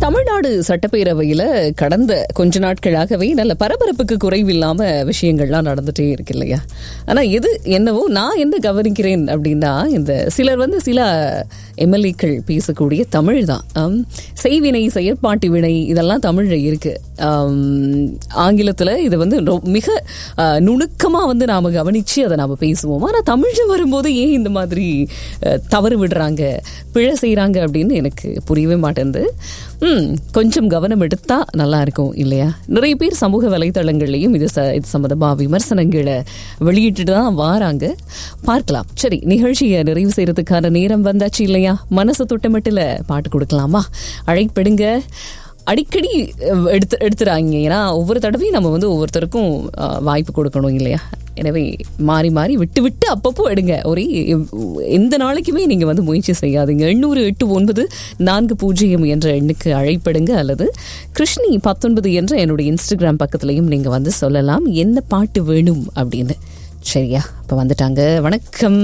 தமிழ்நாடு சட்டப்பேரவையில கடந்த கொஞ்ச நாட்களாகவே நல்ல பரபரப்புக்கு குறைவில்லாம விஷயங்கள்லாம் நடந்துட்டே இருக்கு இல்லையா ஆனா எது என்னவோ நான் என்ன கவனிக்கிறேன் அப்படின்னா இந்த சிலர் வந்து சில எம்எல்ஏக்கள் பேசக்கூடிய தமிழ் தான் ஆம், செய்வினை செயற்பாட்டு வினை இதெல்லாம் தமிழ்ல இருக்கு ஆம், ஆங்கிலத்துல இது வந்து ரொ- மிக ஆ, நுணுக்கமா வந்து நாம கவனிச்சு அதை நாம பேசுவோம் ஆனா தமிழ்ல வரும்போது ஏன் இந்த மாதிரி அ, தவறு விடுறாங்க பிழை செய்றாங்க அப்படின்னு எனக்கு புரியவே மாட்டேங்குது ம் கொஞ்சம் கவனம் எடுத்தா நல்லா இருக்கும் இல்லையா நிறைய பேர் சமூக வலைதளங்கள்லையும் இது ச- இது சம்மந்தமா விமர்சனங்களை வெளியிட்டுட்டு தான் வாராங்க பார்க்கலாம் சரி நிகழ்ச்சியை நிறைவு செய்யறதுக்கான நேரம் வந்தாச்சு இல்லையா மனசு தொட்டமட்டில் பாட்டு கொடுக்கலாமா அழைப்படுங்க அடிக்கடி அஹ், எடுத்து எடுத்துறாங்க ஏன்னா ஒவ்வொரு தடவையும் நம்ம வந்து ஒவ்வொருத்தருக்கும் அஹ், வாய்ப்பு கொடுக்கணும் இல்லையா எனவே மாறி மாறி விட்டு விட்டு அப்பப்போ எடுங்க ஒரே எவ்- எந்த நாளைக்குமே நீங்கள் வந்து முயற்சி செய்யாதீங்க எண்ணூறு எட்டு ஒன்பது நான்கு பூஜ்ஜியம் என்ற எண்ணுக்கு அழைப்படுங்க அல்லது கிருஷ்ணி பத்தொன்பது என்ற என்னுடைய இன்ஸ்டாகிராம் பக்கத்துலையும் நீங்கள் வந்து சொல்லலாம் என்ன பாட்டு வேணும் அப்படின்னு சரியா இப்போ வந்துட்டாங்க வணக்கம்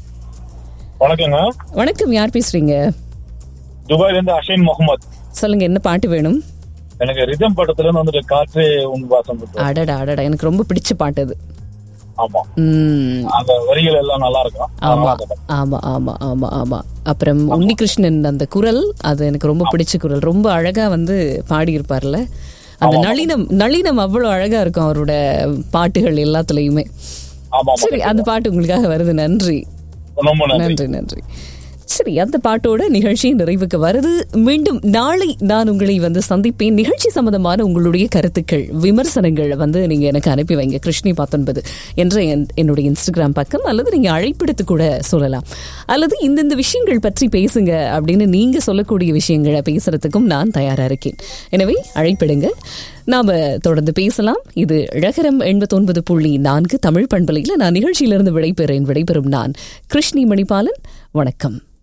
வணக்கங்க வணக்கம் யார் பேசுறீங்க துபாயில இருந்து அஷைன் முகமது சொல்லுங்க என்ன பாட்டு வேணும் எனக்கு ரிதம் படத்துல இருந்து வந்துட்டு காற்றே உன் வாசம் விட்டு. அடடா அடடா எனக்கு ரொம்ப பிடிச்ச பாட்டு அது ஆமா ம் அந்த வரிகள் எல்லாம் நல்லா இருக்கும் ஆமா அதனால அந்த படம். ஆமா ஆமா ஆமா ஆமா அப்புறம் உன்னிகிருஷ்ணன் அந்த குரல் அது எனக்கு ரொம்ப பிடிச்ச குரல் ரொம்ப அழகா வந்து பாடியிருப்பார்ல அந்த நளினம் நளினம் அவ்வளவு அழகா இருக்கும் அவரோட பாட்டுகள் எல்லாத்துலயுமே ஆமா ஆமா சரி அந்த பாட்டு உங்களுக்காக வருது நன்றி ரொம்ப நன்றி நன்றி நன்றி சரி அந்த பாட்டோட நிகழ்ச்சி நிறைவுக்கு வருது மீண்டும் நாளை நான் உங்களை வந்து சந்திப்பேன் நிகழ்ச்சி சம்பந்தமான உங்களுடைய கருத்துக்கள் விமர்சனங்கள் வந்து நீங்க எனக்கு அனுப்பி வைங்க கிருஷ்ணி பத்தொன்பது என்ற என்- என்னுடைய இன்ஸ்டாகிராம் பக்கம் அல்லது நீங்க அழைப்பெடுத்து கூட சொல்லலாம் அல்லது இந்தந்த விஷயங்கள் பற்றி பேசுங்க அப்படின்னு நீங்க சொல்லக்கூடிய விஷயங்களை பேசுறதுக்கும் நான் தயாரா இருக்கேன் எனவே அழைப்பிடுங்க நாம தொடர்ந்து பேசலாம் இது ழகரம் எண்பத்தொன்பது புள்ளி நான்கு தமிழ் பண்பலையில் நான் நிகழ்ச்சியிலிருந்து விடைபெறேன் விடைபெறும் நான் கிருஷ்ணி மணிபாலன் வணக்கம்